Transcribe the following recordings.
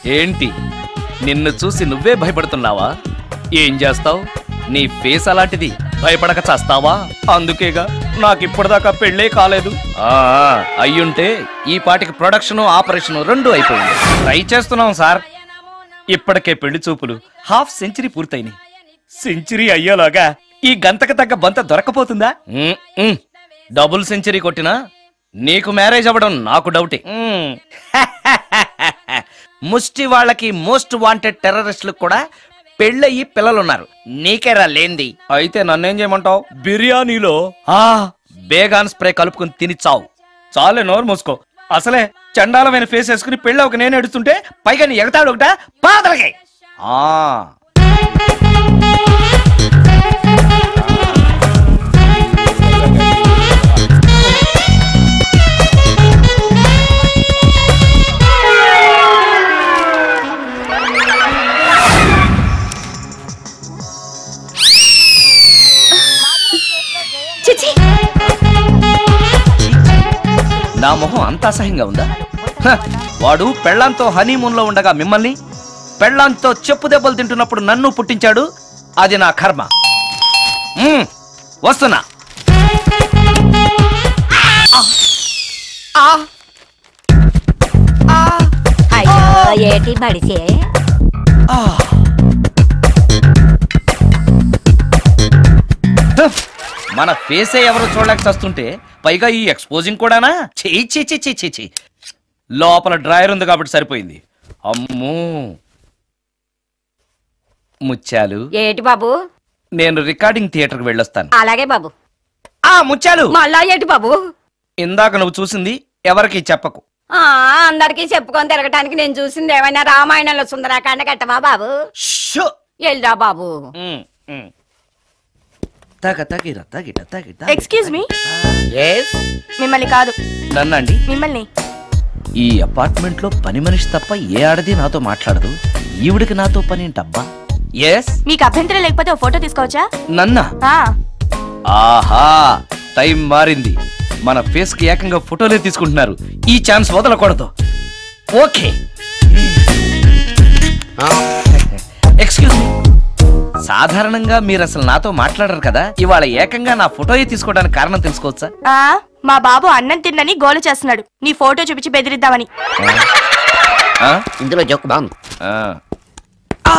ఏంటి నిన్ను చూసి నువ్వే భయపడుతున్నావా ఏం చేస్తావ్ నీ ఫేస్ అలాంటిది భయపడక చస్తావా అందుకేగా నాకిప్పటిదాకా పెళ్ళే కాలేదు ఆ ఆ, అయ్యుంటే ఈ పాటికి ప్రొడక్షన్ ఆపరేషన్ రెండు అయిపోయింది ట్రై చేస్తున్నాం సార్ ఇప్పటికే పెళ్లి చూపులు హాఫ్ సెంచరీ పూర్తయినాయి సెంచరీ అయ్యేలాగా ఈ గంతకు తగ్గ బంత దొరకపోతుందా ఉమ్, ఉమ్. డబుల్ సెంచరీ కొట్టినా నీకు మ్యారేజ్ అవ్వడం నాకు డౌటే ఉమ్. ముష్టి వాళ్ళకి మోస్ట్ వాంటెడ్ టెర్రరిస్టులకు కూడా పెళ్ళయి పిల్లలున్నారు నీకేరా లేంది అయితే నన్నేం చేయమంటావు బిర్యానీలో ఆ బేగాన్ స్ప్రే కలుపుకుని తిని చావు చాలే నోరు మూసుకో అసలే చండాలమైన ఫేస్ వేసుకుని పెళ్ళి ఒక నేను ఎడుతుంటే పైగా నీ ఎగతాడు ఒకట పాదలకి ఆ చిచి నా మొహం అంత అసహ్యంగా ఉందా హ, వాడు పెళ్ళాంతో హనీమూన్ లో ఉండగా మిమ్మల్ని పెళ్ళాంతో చెప్పు దెబ్బలు తింటున్నప్పుడు నన్ను పుట్టించాడు అది నా కర్మ మ్మ్, వస్తున్నా అయ్యో ఏటి బడిసే ఆ. హ, మన ఫేసే ఎవరు చూడలేక చస్తుంటే పైగా ఈ ఎక్స్పోజింగ్ కూడానా చెయ్యి చెయ్యి చెయ్యి చెయ్యి లోపల డ్రాయర్ ఉంది కాబట్టి సరిపోయింది అమ్మో ముత్యాలు ఏటి బాబు నేను రికార్డింగ్ థియేటర్కి వెళ్ళొస్తాను అలాగే బాబు ఆ ముత్యాలు మళ్ళా ఏటి బాబు ఇందాక నువ్వు చూసింది ఎవరికి చెప్పకు ఆ అందరికీ చెప్పుకొని తిరగటానికి నేను చూసింది ఏమైనా రామాయణంలో సుందరాకాండ కట్టవా బాబు షో ఎల్రా బాబు ఉమ్, ఉమ్. తగ తగిర తగిట తగిట ఎక్స్క్యూజ్ మీ ఎస్ మిమ్మల్ని కాదు నన్నండి మిమ్మల్ని ఈ అపార్ట్మెంట్ లో పని మనిషి తప్ప ఏ ఆడది నాతో మాట్లాడదు ఈవిడికి నాతో పని ఏంటబ్బా ఎస్ మీకు అభ్యంతరం లేకపోతే ఓ ఫోటో తీసుకోవచ్చా నన్నా ఆ, ఆహా టైం మారింది మన ఫేస్ కి ఏకంగా ఫోటోలే తీసుకుంటున్నారు ఈ ఛాన్స్ వదలకూడదు ఓకే ఎక్స్క్యూజ్ మీ సాధారణంగా మీరు అసలు నాతో మాట్లాడరు కదా ఇవాళ ఏకంగా నా ఫోటోయే తీసుకోవడానికి కారణం తెలుసుకోవచ్చా ఆ, మా బాబు అన్నం తిన్నని గోల చేస్తున్నాడు నీ ఫోటో చూపించి బెదిరిద్దామని ఆ? ఇందులో జోక్ బాగుంది ఆ. ఆ!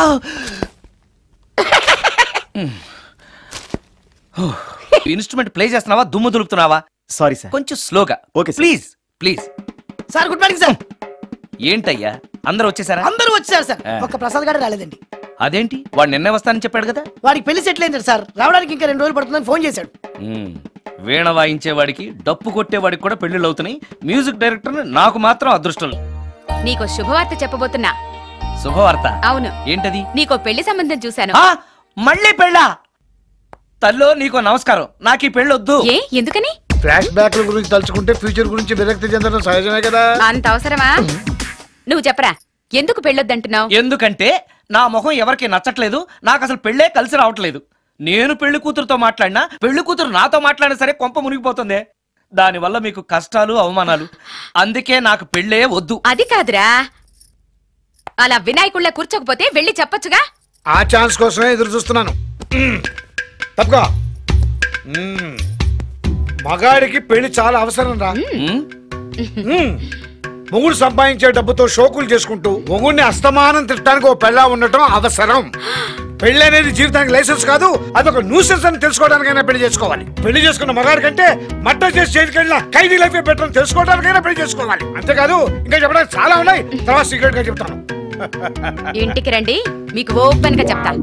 ఇన్స్ట్రుమెంట్ ప్లే చేస్తున్నావా దుమ్ము దులుపుతున్నావా సారీ సార్ కొంచెం స్లోగా okay sir. Please please sir good morning sir ఏంటయ్యా అందరూ వచ్చేసారా అందరూ వచ్చారు సార్ ఆ. ఒక్క ప్రసాద్ గారు రాలేదండి అదేంటి వాడు నిన్నే వస్తానని చెప్పాడు కదా వాడికి పెళ్లి సెటిల్ అయింది సార్ రావడానికి ఇంకా రెండు రోజులు పడుతుందని ఫోన్ చేశాడు ఉమ్, వీణ వాయించేవాడికి డప్పు కొట్టేవాడికి కూడా పెళ్లిళ్ళు అవుతున్నాయి మ్యూజిక్ డైరెక్టర్ నాకు మాత్రం అదృష్టం నీకో శుభవార్త చెప్పబోతున్నా శుభవార్త అవును ఏంటది నీకో పెళ్లి సంబంధం చూశాను ఆ, మళ్ళీ పెళ్ళా తల్లో నీకో నమస్కారం నాకు ఈ పెళ్ళొద్దు ఏ ఎందుకని ఫ్లాష్ బ్యాక్ల గురించి తలుచుకుంటే ఫ్యూచర్ గురించి విరక్తి చెందడం సహజమే కదా అంత అవసరమా నువ్వు చెప్పరా ఎందుకు పెళ్ళొద్దంటున్నావు ఎందుకంటే నా మొహం ఎవరికి నచ్చట్లేదు నాకు అసలు పెళ్ళే కలిసి రావట్లేదు నేను పెళ్లి కూతురుతో మాట్లాడినా పెళ్లి కూతురు నాతో మాట్లాడినా సరే కొంప మునిగిపోతుంది దానివల్ల మీకు కష్టాలు అవమానాలు అందుకే నాకు పెళ్ళే వద్దు అది కాదురా అలా వినాయకుళ్ళ కూర్చోకపోతే వెళ్ళి చెప్పొచ్చుగా ఆ ఛాన్స్ కోసమే ఎదురు చూస్తున్నాను మ్మ్. తప్పుకో మ్మ్. మగాడికి పెళ్లి చాలా అవసరం రా ఉమ్, మ్మ్. మొగుడు సంపాదించే డబ్బుతో షోకులు చేసుకుంటూ మొగుడిని అస్తమానం తిట్టడానికి ఓ పెళ్ళా ఉండటం అవసరం పెళ్లి అనేది జీవితానికి లైసెన్స్ కాదు అదొక న్యూసెన్స్ అని తెలుసుకోవడానికైనా పెళ్లి చేసుకోవాలి పెళ్లి చేసుకున్న మగాడి కంటే మట్ట చేసి చేతికెళ్ళిన ఖైదీ లైఫ్ బెటర్ అని తెలుసుకోవడానికైనా పెళ్లి చేసుకోవాలి అంతేకాదు ఇంకా చెప్పడానికి చాలా ఉన్నాయి తర్వాత సీక్రెట్ గా చెప్తాను ఇంటికి రండి మీకు ఓపెన్ గా చెప్తా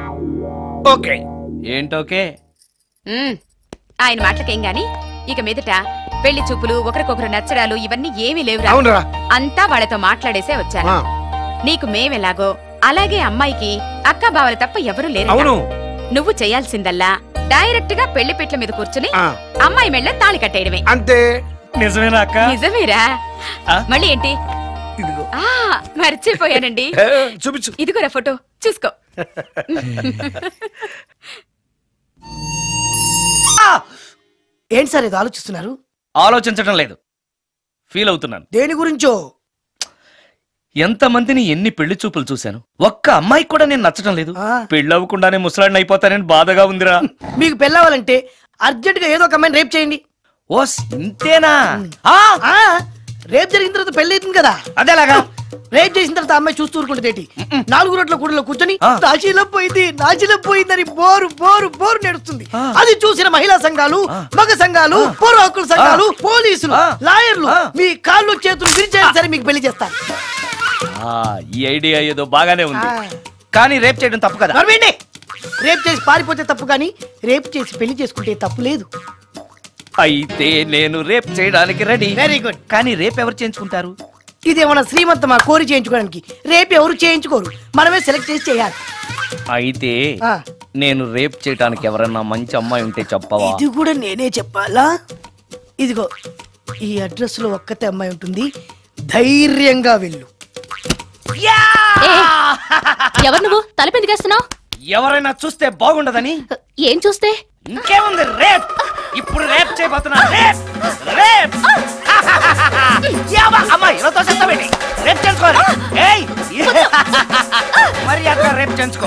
ఓకే ఏంటోకే ఉమ్, ఆయన మాటలకేం గాని ఇక మీదట పెళ్లి చూపులు ఒకరికొకరు నచ్చడాలు ఇవన్నీ ఏమీ లేవురా అవునరా అంతా వాళ్ళతో మాట్లాడేసే వచ్చాను ఆ, నీకు మేమెలాగో అలాగే అమ్మాయికి అక్క బావలు తప్ప ఎవరూ లేరు అవును నువ్వు చేయాల్సిందల్లా డైరెక్ట్ గా పెళ్లి పెట్ల మీద కూర్చుని ఆ, అమ్మాయి మెళ్ళ తాళి కట్టేయడమే అంతే నిజమేనా అక్క నిజమేరా ఆ? మళ్ళీ ఏంటి ఇదిగో ఆ మర్చిపోయానండి ఏ, చూపించు ఇదిగోరా ఫోటో చూసుకో ఏంటి సార్ ఇది ఆలోచిస్తున్నారు ఆలోచించడం లేదు ఫీల్ అవుతున్నాను దేని గురించో ఎంతమందిని ఎన్ని పెళ్లి చూపులు చూశాను ఒక్క అమ్మాయికి కూడా నేను నచ్చడం లేదు ఆ. పెళ్ళి అవ్వకుండానే ముసలాడిని అయిపోతానని బాధగా ఉందిరా మీకు పెళ్ళవాలంటే అర్జెంట్ గా ఏదో ఒక అమ్మాయిని రేప్ చేయండి ఓస్ ఇంతేనా ఆ, ఆ రేప్ జరిగిన తర్వాత పెళ్లి అవుతుంది కదా అదేలాగా రేప్ చేసిన తర్వాత ఆ అమ్మాయి చూస్తూ ఊరుకుంటుంది నాలుగు రోడ్ల కూడలో కూర్చొని ఆ. నాశీలం పోయింది నాశీలం పోయిందని బోరు బోరు బోరు నడుస్తుంది ఆ. అది చూసిన మహిళా సంఘాలు ఆ. మగ సంఘాలు పౌర హక్కుల సంఘాలు పోలీసులు ఆ. లాయర్లు ఆ. మీ కాళ్ళు చేతులు విరిచేయాలి సరే మీకు పెళ్లి చేస్తారు ఆ, ఈ ఐడియా ఏదో బాగానే ఉంది ఆ. కానీ రేప్ చేయడం తప్పు కదా నడవండి. రేప్ చేసి పారిపోతే తప్పు కానీ రేప్ చేసి పెళ్లి చేసుకుంటే తప్పు లేదు అయితే నేను రేప్ చేయడానికి రెడీ వెరీ గుడ్ కానీ రేప్ ఎవరు చేయించుకుంటారు ఇదేమన్నా శ్రీమంతమా కోరి చేయించుకోవడానికి రేపు ఎవరు చేయించుకోరు మనమే సెలెక్ట్ చేసి చేయాలి అయితే ఆ. నేను రేప్ చేయడానికి ఎవరన్నా మంచి అమ్మాయి ఉంటే చెప్పవా ఇది కూడా నేనే చెప్పాలా ఇదిగో ఈ అడ్రస్ లో ఒక్కతే అమ్మాయి ఉంటుంది ధైర్యంగా వెళ్ళు ఎవరు నువ్వు తలపెందుకేస్తున్నావు ఎవరైనా చూస్తే బాగుండదని ఏం చూస్తే ఇంకేముంది రేప్ ఇప్పుడు రేప్ చేయబోతున్నా రేప్ రేప్ యావా, అమ్మాయి ఇలా తోసేస్తావేంటి? రేప్ చేసుకోవాలి ఏయ్ మరి అక్క రేప్ చేయించుకో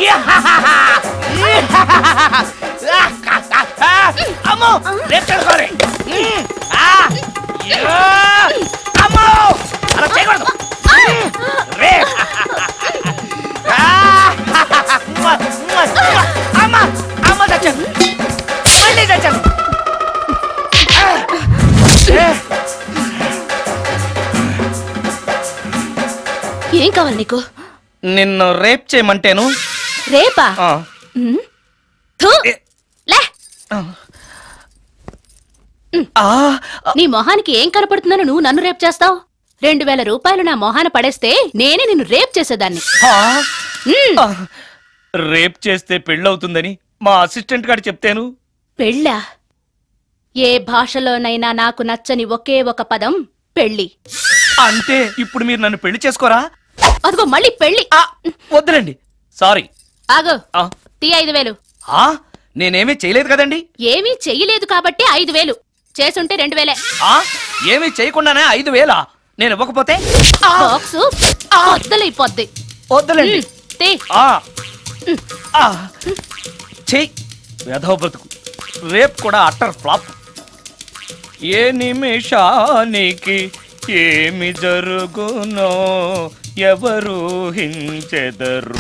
అమ్మో రేప్ చేసుకోవాలి ఆ, యా, అమ్మో అలా చేయకూడదు రేప్ అమ్మ అమ్మ చచ్చాను మళ్ళీ చచ్చాను ఏం కావాలి నీకు నిన్ను రేప్ చేయమంటేను రేపా ఆ, ఉమ్. థు. ఏ. లే ఆ, నీ మొహానికి ఏం కనపడుతుందని నువ్వు నన్ను రేప్ చేస్తావు రెండు వేల రూపాయలు నా మొహాన పడేస్తే నేనే నిన్ను రేప్ చేసేదాన్ని ఆ, ఉమ్. ఆ. రేప్ చేస్తే పెళ్ళవుతుందని మా అసిస్టెంట్ గారు చెప్తేను పెళ్ళా ఏ భాషలోనైనా నాకు నచ్చని ఒకే ఒక పదం పెళ్ళి అంటే ఇప్పుడు మీరు నన్ను పెళ్లి చేసుకోరా అదిగో మళ్ళీ పెళ్ళి ఆ, వద్దులండి సారీ ఆగో ఆ, తీ ఐదు వేలు ఆ, నేనేమీ చేయలేదు కదండి ఏమీ చెయ్యలేదు కాబట్టి ఐదు వేలు చేసుంటే రెండు వేలే ఆ ఏమీ చేయకుండానే ఐదు వేలా నేను ఇవ్వకపోతే బాక్సు వద్దలైపోద్ది వద్దులేండి ఉమ్, తీ ఆ ఆ చెయ్ వేధవ బ్రతుకు రేప్ కూడా అట్టర్ ఫ్లాప్ ఏ నిమిషానికి ఏమి జరుగునో ఎవరు హించెదరు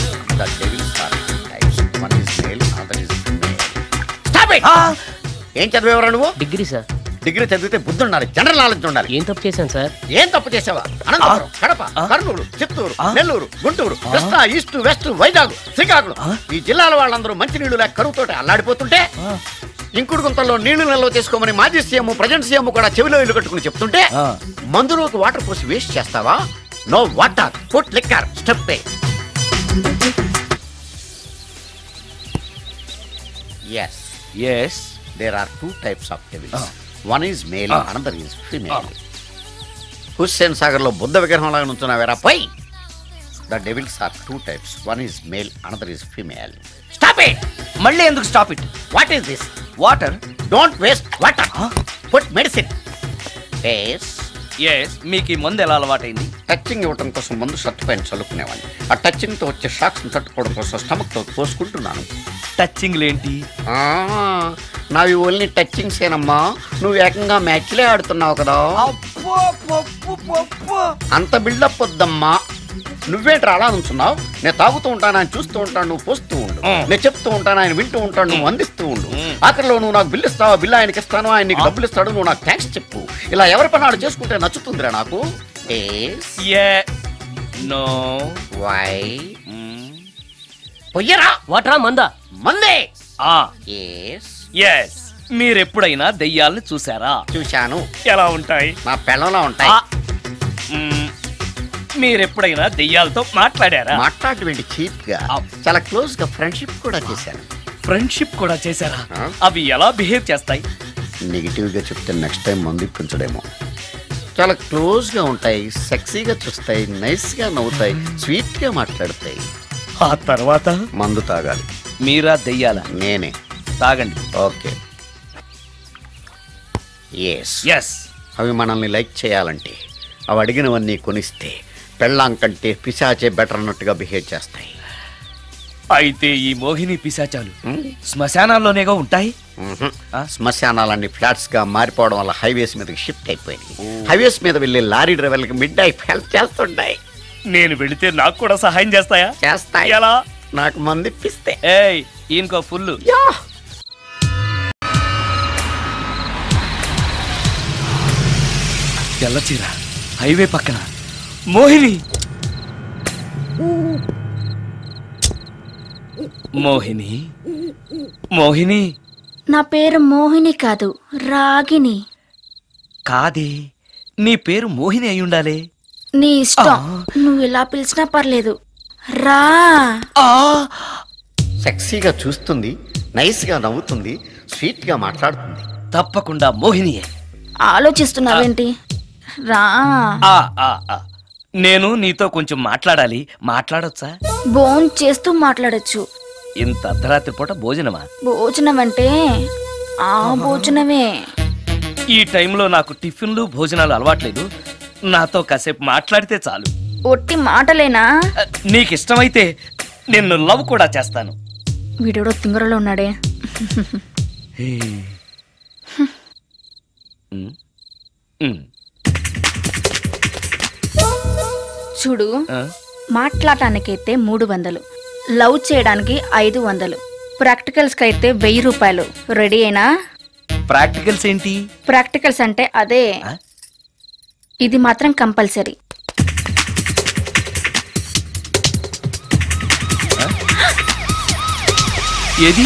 ఆ, ఏం చదివేవరా నువ్వు డిగ్రీ సార్ డిగ్రీ చదివితే బుద్ధి ఉండాలి జనరల్ నాలెడ్జ్ ఉండాలి ఏం తప్పు చేశాను సార్ ఏం తప్పు చేసావా అనంతపురం కడప ఆ? కర్నూలు చిత్తూరు ఆ? నెల్లూరు గుంటూరు కృష్ణా ఈస్ట్ వెస్ట్ వైజాగ్ శ్రీకాకుళం ఈ జిల్లాల వాళ్ళందరూ మంచి నీళ్లు లేక కరువుతోటి అల్లాడిపోతుంటే ఇంకుడు గుంతల్లో నీళ్లు నిల్వ చేసుకోమని మాజీ సీఎం ప్రజెంట్ సీఎం కూడా చెవిలో ఇల్లు కట్టుకుని చెప్తుంటే ఆ. మందులోకి వాటర్ పోసి వేస్ట్ చేస్తావా no water put liquor step yes yes there are two types of devils. One is male, another is female. Hussain Sagar లో బుద్ధ విగ్రహం లాగా నుంచున్నావేరా పై the devils are two types one is male another is female stop it మళ్ళీ ఎందుకు stop it what is this water don't waste water put medicine yes yes మీకు ఈ మందు ఎలా అలవాటైంది టచ్చింగ్ ఇవ్వడం కోసం ముందు షర్ట్ పైన చల్లుకునేవాడిని ఆ టచ్చింగ్ తో వచ్చే షాక్స్ తట్టుకోవడం కోసం స్టమక్ తో పోసుకుంటున్నాను టచింగ్ లేంటి ఆ, నావి ఓన్లీ టచ్చింగ్స్ ఏనమ్మా నువ్వు ఏకంగా మ్యాచ్లే ఆడుతున్నావు కదా అంత బిల్డప్ వద్దమ్మా నువ్వేంట్రా అలా నుంచున్నావు నేను తాగుతూ ఉంటాను ఆయన చూస్తూ ఉంటాను నువ్వు పోస్తూ ఉండు మ్. నేను చెప్తూ ఉంటాను ఆయన వింటూ ఉంటాను నువ్వు అందిస్తూ ఉండు మ్. ఆఖరిలో నువ్వు నాకు బిల్లు ఇస్తావా బిల్లు ఆయనకి ఇస్తాను ఆయన నీకు డబ్బులు ఇస్తాడు నువ్వు నాకు థ్యాంక్స్ చెప్పు ఇలా ఎవరి పని ఆడు చేసుకుంటే నచ్చుతుందిరా నాకు ఏ నో వై పొయ్యరా వాటరా మందా మందే ఆ ఎస్ ఎస్ మీరెప్పుడైనా దెయ్యాలను చూసారా చూశాను ఎలా ఉంటాయి నా పెళ్ళంలా ఉంటాయి ఆ, మ్మ్. మీరెప్పుడైనా దెయ్యాలతో మాట్లాడారా మాట్లాడేటువంటి చీప్ గా ఆ. చాలా క్లోజ్ గా ఫ్రెండ్షిప్ కూడా చేశాను ఫ్రెండ్షిప్ కూడా చేశారా ఆ. అవి ఎలా బిహేవ్ చేస్తాయి నెగిటివ్ గా చెప్తే నెక్స్ట్ టైం మందు ఇప్పించడేమో చాలా క్లోజ్ గా ఉంటాయి సెక్సీగా చూస్తాయి నైస్ గా నవ్వుతాయి స్వీట్ గా మాట్లాడతాయి ఆ తర్వాత మందు తాగాలి మీరా దెయ్యాల నేనే తాగండి ఓకే ఎస్ ఎస్ అవి మనల్ని లైక్ చేయాలంటే అవి అడిగినవన్నీ కొనిస్తే పెళ్ళాం కంటే పిశాచే బెటర్ అన్నట్టుగా బిహేవ్ చేస్తాయి అయితే ఈ మోహిని పిశాచాలు శ్మశానాల్లోనేగా ఉంటాయి మ్మ్హ. శ్మశానాలన్నీ ఫ్లాట్స్ గా మారిపోవడం వల్ల హైవేస్ మీదకి షిఫ్ట్ అయిపోయింది హైవేస్ మీద వెళ్ళే లారీ డ్రైవర్లకి మిడ్ నైట్ హెల్ప్ చేస్తుంటాయి నేను వెళితే నాకు కూడా సహాయం చేస్తాయా చేస్తాయి ఎలా నాకు మంది ఇప్పిస్తే ఏయ్ ఈయనకో ఫుల్ తెల్ల చీర హైవే పక్కన మోహిని మోహిని మోహిని నా పేరు మోహిని కాదు రాగిని కాదే నీ పేరు మోహిని అయి ఉండాలి నీ ఇష్టం నువ్వు ఇలా పిలిచినా పర్లేదు రా సెక్సీగా చూస్తుంది నైస్ గా నవ్వుతుంది స్వీట్ గా మాట్లాడుతుంది తప్పకుండా మోహినియే ఆలోచిస్తున్నావేంటి రా ఆ, ఆ, ఆ. నేను నీతో కొంచెం మాట్లాడాలి మాట్లాడొచ్చా బోన్ చేస్తూ మాట్లాడొచ్చు ఇంత అర్ధరాత్రి పూట భోజనమా భోజనం అంటే ఆ భోజనమే ఈ టైంలో నాకు టిఫిన్లు భోజనాలు అలవాట్లేదు నాతో కాసేపు మాట్లాడితే చాలు ఒట్టి మాటలేనా ఆ, నీకు ఇష్టమైతే నిన్ను లవ్ కూడా చేస్తాను వీడెవడో తింగరలో ఉన్నాడే ఉమ్, ఉమ్, చూడు ఆ, మాట్లాడటానికైతే మూడు వందలు లవ్ చేయడానికి ఐదు వందలు ప్రాక్టికల్స్కి అయితే వెయ్యి రూపాయలు రెడీ అయినా ప్రాక్టికల్స్ ఏంటి ప్రాక్టికల్స్ అంటే అదే ఆ? ఇది మాత్రం కంపల్సరీ ఏది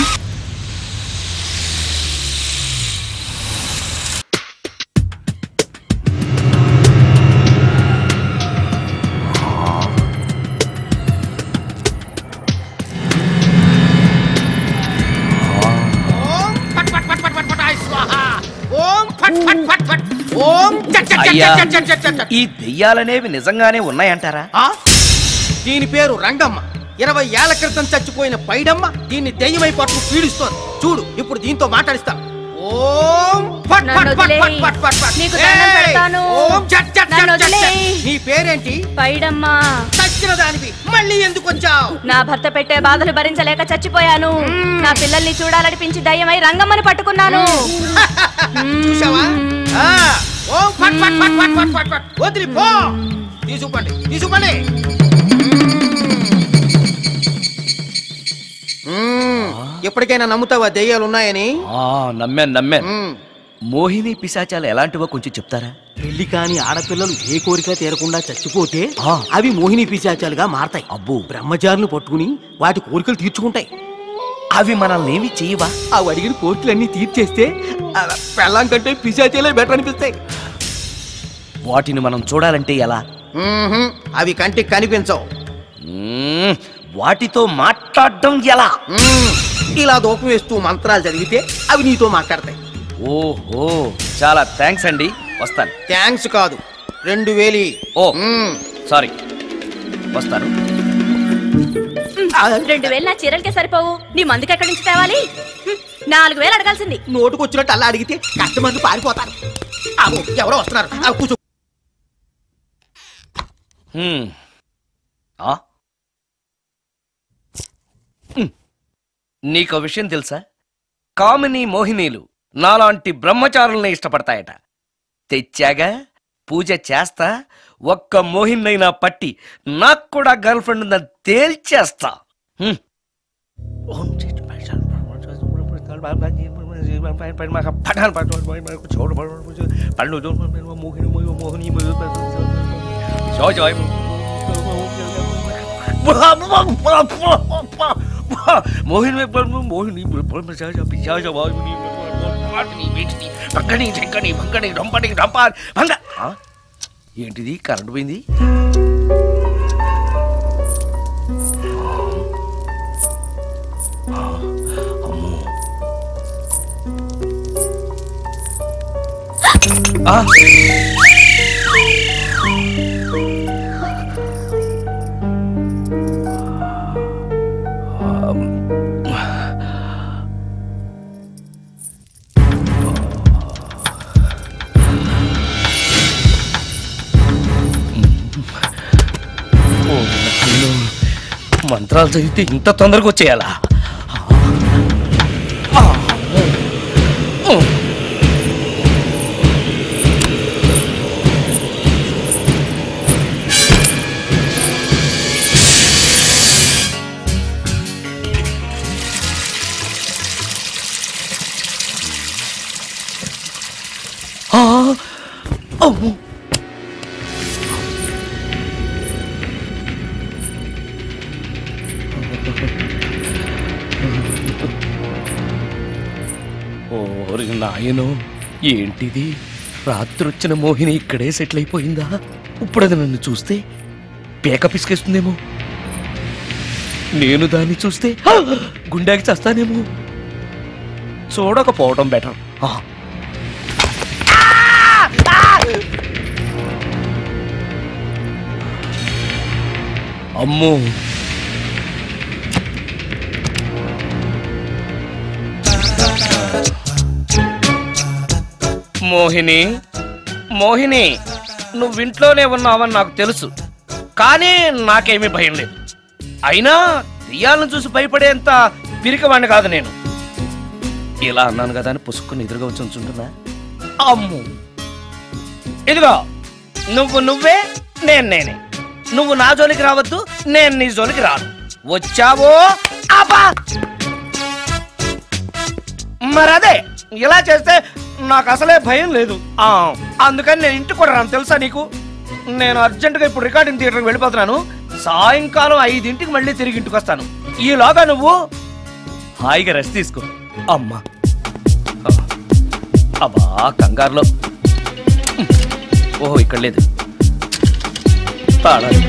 అయ్యా ఈ దెయ్యాలనేవి నిజంగానే ఉన్నాయంటారా ఆ? దీని పేరు రంగమ్మ ఇరవై ఏళ్ల క్రితం చచ్చిపోయిన పైడమ్మ దీన్ని దెయ్యమై పట్టు పీడిస్తోంది చూడు ఇప్పుడు దీంతో మాట్లాడిస్తా ఓం ఫట్ నన్ను ఫట్ ఫట్ వదిలేయ్. ఫట్ ఫట్ ఫట్ ఫట్. నీకు దండం ఏయ్! పెడతాను. ఓం చట్ చట్ నన్ను చట్ చట్ చట్. వదిలేయ్. నీ పేరేంటి పైడమ్మా చచ్చిన దానివి మళ్ళీ ఎందుకు వచ్చావు నా భర్త పెట్టే బాధలు భరించలేక చచ్చిపోయాను నా పిల్లల్ని చూడాలనిపించి దయ్యమై రంగమ్మని పట్టుకున్నాను చూసావా ఆ, ఓం ఫట్ ఫట్ ఫట్ ఫట్ ఫట్ ఫట్ ఫట్ వదిలి పో తీసుకుపండి తీసుకుపండి మ్మ్. ఎప్పటికైనా నమ్ముతావా దెయ్యాలు ఉన్నాయని ఆ, నమ్మాను నమ్మాను మ్మ్. మోహిని పిశాచాలు ఎలాంటివో కొంచెం చెప్తారా పెళ్లి కాని ఆడపిల్లలు ఏ కోరిక తీరకుండా చచ్చిపోతే ఆ. అవి మోహిని పిశాచాలుగా మారతాయి అబ్బో బ్రహ్మచారులు పట్టుకుని వాటి కోరికలు తీర్చుకుంటాయి అవి మనల్ని ఏమి చేయవా అవి అడిగిన కోరికలన్నీ తీర్చేస్తే ఆ, పెళ్ళాం కంటే పిశాచాలే బెటర్ అనిపిస్తాయి వాటిని మనం చూడాలంటే ఎలా మ్మ్హ్మ్. అవి కంటికి కనిపించవు మ్మ్, వాటితో మాట్లాడడం ఎలా మ్మ్. ఇలా దూపం వేస్తూ మంత్రాలు చదివితే అవి నీతో మాట్లాడతాయి ఓహో చాలా థ్యాంక్స్ అండి వస్తాను థ్యాంక్స్ కాదు రెండు వేలి ఓ మ్మ్. సారీ వస్తాను రెండు వేలు నా చీరలకే సరిపోవు నీ మందుకి ఎక్కడి నుంచి తేవాలి హ్మ్, నాలుగు వేలు అడగాల్సింది నోటుకు వచ్చినట్టు అలా అడిగితే కస్టమర్లు పారిపోతారు అబ్బో, ఎవరో వస్తున్నారు ఆ, కూర్చో హ్మ్. ఆ? హ్మ్. నీకో విషయం తెలుసా కామిని మోహినీలు నాలాంటి బ్రహ్మచారుల్ని ఇష్టపడతాయట తెచ్చాగా పూజ చేస్తా ఒక్క మోహిన్నైనా పట్టి నాకు కూడా గర్ల్ ఫ్రెండ్ ఉందని తేల్చేస్తా హ్మ్. ఓం శ్రీ మోహిని మోహిని భంగని చెంకని భంగని రంపని రంప భంగ ఆ? ఏంటిది కరెంట్ పోయింది అమ్మో ఆ! మంత్రాలు చదివితే ఇంత తొందరగా వచ్చేయాలా ఆ! అమ్మో! ఓరి నాయనో ఏంటిది రాత్రొచ్చిన మోహిని ఇక్కడే సెటిల్ అయిపోయిందా ఇప్పుడు అది నన్ను చూస్తే పేక పిసికేస్తుందేమో నేను దాన్ని చూస్తే ఆ! గుండెకి చస్తానేమో చూడకపోవడం బెటర్ అమ్మో మోహిని మోహిని నువ్వు ఇంట్లోనే ఉన్నావని నాకు తెలుసు కానీ నాకేమీ భయం లేదు అయినా దెయ్యాలను చూసి భయపడేంత పిరికవాణ్ణి కాదు నేను ఇలా అన్నాను కదా అని పుసుక్కుని ఎదురుగా వచ్చి ఉంచుంటున్నా అమ్ము ఇదిగో నువ్వు నువ్వే నేను నేనే నువ్వు నా జోలికి రావద్దు నేను నీ జోలికి రాను వచ్చావో అబ్బా మరదే ఇలా చేస్తే నాకు అసలే భయం లేదు ఆ, అందుకని నేను ఇంటికి కూడా రాను తెలుసా నీకు నేను అర్జెంటుగా ఇప్పుడు రికార్డింగ్ థియేటర్కి వెళ్ళిపోతున్నాను సాయంకాలం ఐదింటికి మళ్ళీ తిరిగి ఇంటికి వస్తాను ఈలోగా నువ్వు హాయిగా రెస్ట్ తీసుకో అమ్మా ఆ, అబ్బా కంగారులో ఓహో ఇక్కడ లేదు తాళాలు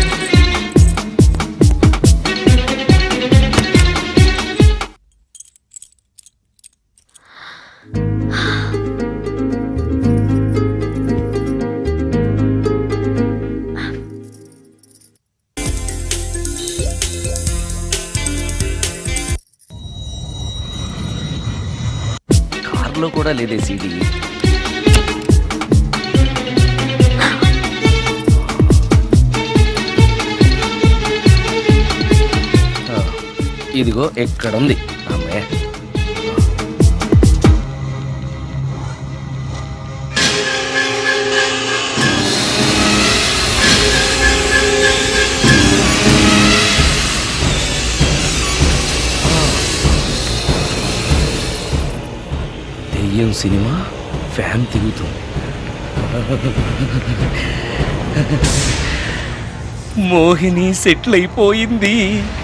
కార్లో కూడా లేదే సీడీ ఆ, ఇదిగో ఎక్కడుంది అమ్మే దెయ్యం సినిమా ఫ్యాన్ తిరుగుతుంది మోహిని సెటిల్ అయిపోయింది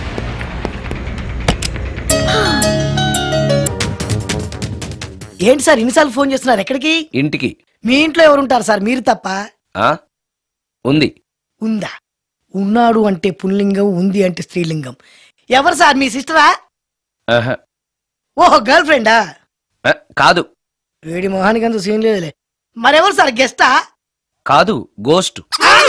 ఏంటి సార్ ఇన్నిసార్లు ఫోన్ చేస్తున్నారు ఎక్కడికి ఇంటికి మీ ఇంట్లో ఎవరుంటారు సార్ మీరు తప్ప ఆ ఉంది ఉందా ఉన్నాడు అంటే పుల్లింగం ఉంది అంటే స్త్రీలింగం ఎవరు సార్ మీ సిస్టరా ఆహా. ఓహో గర్ల్ ఫ్రెండా ఆ, కాదు వేడి మొహానికి అంత సీన్ లేదులే మరెవరు సార్ గెస్టా కాదు గోస్ట్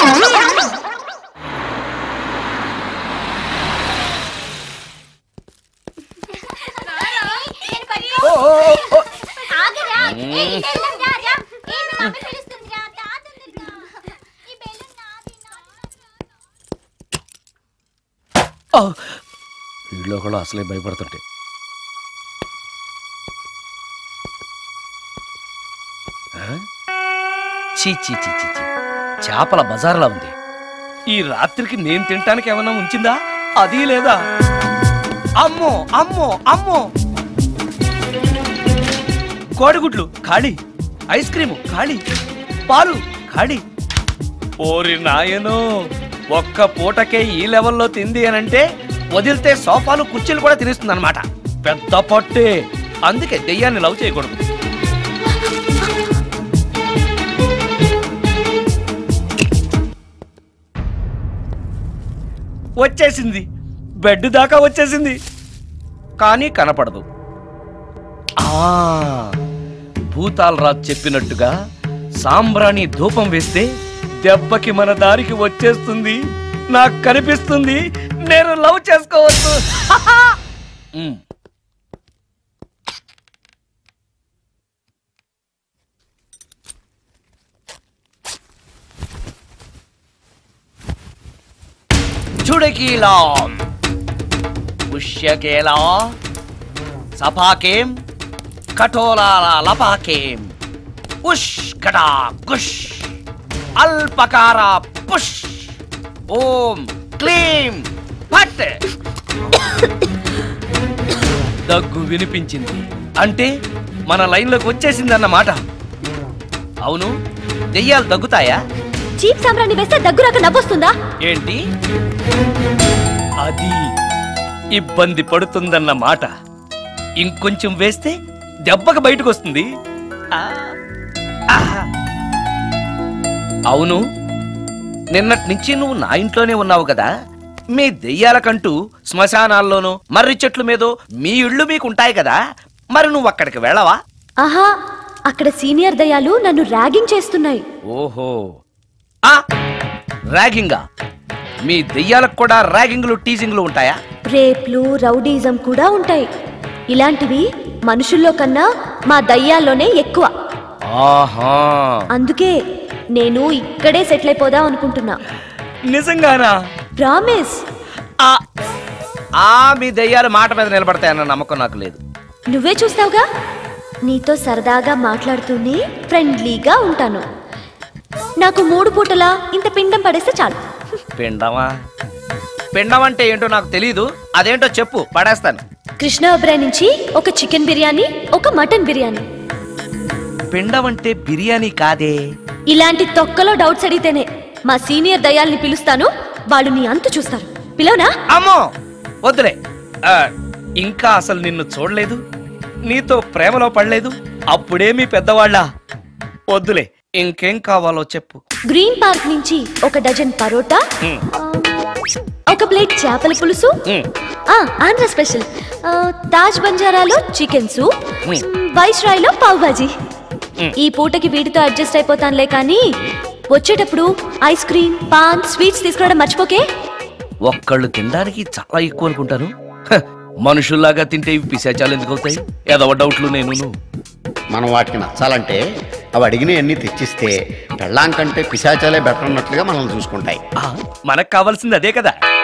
వీళ్ళు కూడా అసలే భయపడుతుంటే ఆ? చీ చీ చీ చీ చీ చేపల బజార్లా ఉంది ఈ రాత్రికి నేను తినటానికి ఏమన్నా ఉంచిందా అది లేదా అమ్మో అమ్మో అమ్మో కోడిగుడ్లు ఖాళీ ఐస్ క్రీము ఖాళీ పాలు ఖాళీ ఓరి నాయనో ఒక్క పూటకే ఈ లెవెల్లో తింది అనంటే వదిలితే సోఫాలు కుర్చీలు కూడా తినేస్తుంది అనమాట పెద్ద పొట్టే అందుకే దెయ్యాన్ని లవ్ చేయకూడదు వచ్చేసింది బెడ్ దాకా వచ్చేసింది కానీ కనపడదు ఆ భూతాలరాజు చెప్పినట్టుగా సాంబ్రాణి ధూపం వేస్తే దెబ్బకి మన దారికి వచ్చేస్తుంది నాకు కనిపిస్తుంది నేను లవ్ చేసుకోవచ్చు ఉమ్. చుడకీలా పుష్యకేలా సపాకేం కఠోలాల లపాకేం ఉష్ కటా కుష్ అల్పకార పుష్ ఓం క్లీం ఫట్ దగ్గు వినిపించింది అంటే మన లైన్లోకి వచ్చేసిందన్నమాట అవును దెయ్యాలు దగ్గుతాయా చీప్ సాంబ్రాన్ని వేస్తే దగ్గు రాక నవ్వొస్తుందా ఏంటి అది ఇబ్బంది పడుతుందన్న మాట ఇంకొంచెం వేస్తే దెబ్బకి బయటకు వస్తుంది ఆ, ఆహా. అవును నిన్నటి నుంచి నువ్వు నా ఇంట్లోనే ఉన్నావు కదా మీ దెయ్యాలకంటూ శ్మశానాల్లోనూ మర్రి చెట్ల మీదో మీ ఇళ్ళు మీకు ఉంటాయి కదా మరి నువ్వు అక్కడికి వెళ్ళవా ఆహా అక్కడ సీనియర్ దయాలు నన్ను ర్యాగింగ్ చేస్తున్నాయి ఓహో ఆ ర్యాగింగా మీ దెయ్యాలకు కూడా ర్యాగింగ్లు టీజింగ్లు ఉంటాయా రేప్లు రౌడీజం కూడా ఉంటాయి ఇలాంటివి మనుషుల్లో కన్నా మా దయ్యాల్లోనే ఎక్కువ ఆహా అందుకే నేను ఇక్కడే సెటిల్ అయిపోదాం అనుకుంటున్నా నిజంగానా ప్రామిస్ ఆ ఆ మీ దెయ్యాలు మాట మీద నిలబడతాయన్న నమ్మకం నాకు లేదు నువ్వే చూస్తావుగా నీతో సరదాగా మాట్లాడుతూనే ఫ్రెండ్లీగా ఉంటాను నాకు మూడు పూటలా ఇంత పిండం పడేస్తే చాలు పిండమా పిండం అంటే ఏంటో నాకు తెలీదు అదేంటో చెప్పు పడేస్తాను కృష్ణ ఒబ్రాయ్ నుంచి ఒక చికెన్ బిర్యానీ ఒక మటన్ బిర్యానీ పిండం అంటే బిర్యానీ కాదే ఇలాంటి తొక్కలో డౌట్స్ అడిగితేనే మా సీనియర్ దయాల్ని పిలుస్తాను వాళ్ళు నీ అంతు చూస్తారు పిలవనా అమ్మో వద్దులే ఆ, ఇంకా అసలు నిన్ను చూడలేదు నీతో ప్రేమలో పడలేదు అప్పుడే మీ పెద్దవాళ్ళ వద్దులే ఇంకేం కావాలో చెప్పు గ్రీన్ పార్క్ నుంచి ఒక డజన్ పరోటా ఉమ్, ఒక ప్లేట్ చేపల పులుసు ఉమ్, ఆ, ఆంధ్ర స్పెషల్ ఆ, తాజ్ బంజారాలో చికెన్ సూప్ ఉమ్. వైస్ రాయ్లో పావ్ భాజీ మ్. ఈ పూటకి వీటితో అడ్జస్ట్ అయిపోతానులే కానీ వచ్చేటప్పుడు ఐస్ క్రీమ్ పాన్ స్వీట్స్ తీసుకురావడం మర్చిపోకే ఒక్కళ్ళు తినడానికి చాలా ఎక్కువ అనుకుంటాను హ, మనుషుల్లాగా తింటే ఇవి పిశాచాలు ఎందుకు అవుతాయి ఏదో డౌట్లు నేను మనం వాటికి నచ్చాలంటే అవి అడిగినవన్నీ తెచ్చిస్తే పెళ్ళాం కంటే పిశాచాలే బెటర్ అన్నట్లుగా మనల్ని చూసుకుంటాయి మనకు కావాల్సింది అదే కదా